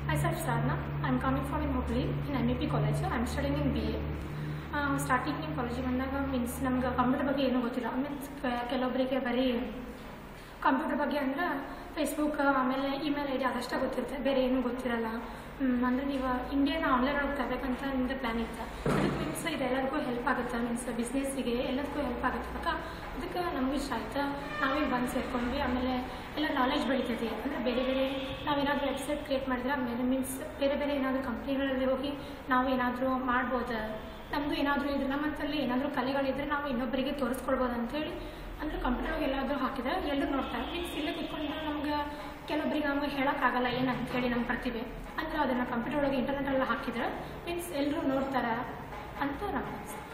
Myself Sarna. I'm coming from in Hubli in MEP college. I'm studying in BA. Starting ನಿಮ್ಮ ಕಾಲೇಜಿಗೆ ಬಂದಾಗ means ನಮ್ಗೆ computer ಬಗ್ಗೆ ಏನೂ ಗೊತ್ತಿಲ್ಲ ಮೀನ್ಸ್ ಕೆಲವೊಬ್ಬರಿಗೆ ಬರೀ ಕಂಪ್ಯೂಟರ್ ಬಗ್ಗೆ ಅಂದ್ರೆ ಫೇಸ್ಬುಕ್ ಆಮೇಲೆ ಇಮೇಲ್ ಐ ಡಿ ಅದಷ್ಟೇ ಗೊತ್ತಿರುತ್ತೆ ಬೇರೆ ಏನೂ ಗೊತ್ತಿರಲ್ಲ ಹ್ಮ್, ಅಂದ್ರೆ ನೀವು ಇಂಡಿಯಾನ ಆನ್ಲೈನ್ ಒಳಗೆ ತರಬೇಕಂತ ನಿಮ್ದು ಪ್ಲ್ಯಾನ್ ಇತ್ತು ಅದಕ್ಕೆ ಮೀನ್ಸ್ ಇದೆಲ್ಲರಿಗೂ ಹೆಲ್ಪ್ ಆಗುತ್ತೆ ಮೀನ್ಸ್ ಬಿಸ್ನೆಸ್ಸಿಗೆ ಎಲ್ಲದಕ್ಕೂ ಹೆಲ್ಪ್ ಆಗುತ್ತೆ ಅದಕ್ಕೆ ಅದಕ್ಕೆ ನಮಗೂ ಇಷ್ಟ ಆಯ್ತು ನಾವೇ ಬಂದು ಸೇರ್ಕೊಂಡ್ವಿ ಆಮೇಲೆ ಎಲ್ಲ ನಾಲೆಜ್ ಬೆಳಿತೈತಿ ಅಂದರೆ ಬೇರೆ ಬೇರೆ ನಾವೇನಾದರೂ ವೆಬ್ಸೈಟ್ ಕ್ರಿಯೇಟ್ ಮಾಡಿದ್ರೆ ಆಮೇಲೆ ಮೀನ್ಸ್ ಬೇರೆ ಬೇರೆ ಏನಾದರೂ ಕಂಪ್ನಿಗಳಲ್ಲಿ ಹೋಗಿ ನಾವು ಏನಾದರೂ ಮಾಡ್ಬೋದು ನಮ್ಮದು ಏನಾದರೂ ಇದ್ರೆ ನಮ್ಮಂತಲ್ಲಿ ಏನಾದರೂ ಕಲೆಗಳಿದ್ರೆ ನಾವು ಇನ್ನೊಬ್ಬರಿಗೆ ತೋರಿಸ್ಕೊಳ್ಬೋದು ಅಂತೇಳಿ ಅಂದ್ರೆ ಕಂಪ್ಯೂಟರ್ ಎಲ್ಲಾದರೂ ಹಾಕಿದ್ರೆ ಎಲ್ಲರೂ ನೋಡ್ತಾರೆ ಮೀನ್ಸ್ ಇಲ್ಲೇ ಕುತ್ಕೊಂಡ್ರೆ ನಮ್ಗೆ ಕೆಲವೊಬ್ಬರಿಗೆ ನಮ್ಗೆ ಹೇಳೋಕ್ಕಾಗಲ್ಲ ಏನು ಅಂತೇಳಿ ನಮ್ಮ ಪ್ರತಿಭೆ ಅಂದ್ರೆ ಅದನ್ನು ಕಂಪ್ಯೂಟರ್ ಒಳಗೆ ಇಂಟರ್ನೆಟ್ ಎಲ್ಲ ಹಾಕಿದ್ರೆ ಮೀನ್ಸ್ ಎಲ್ಲರೂ ನೋಡ್ತಾರೆ ಅಂತ ನಮ್ಮ ಅನ್ಸುತ್ತೆ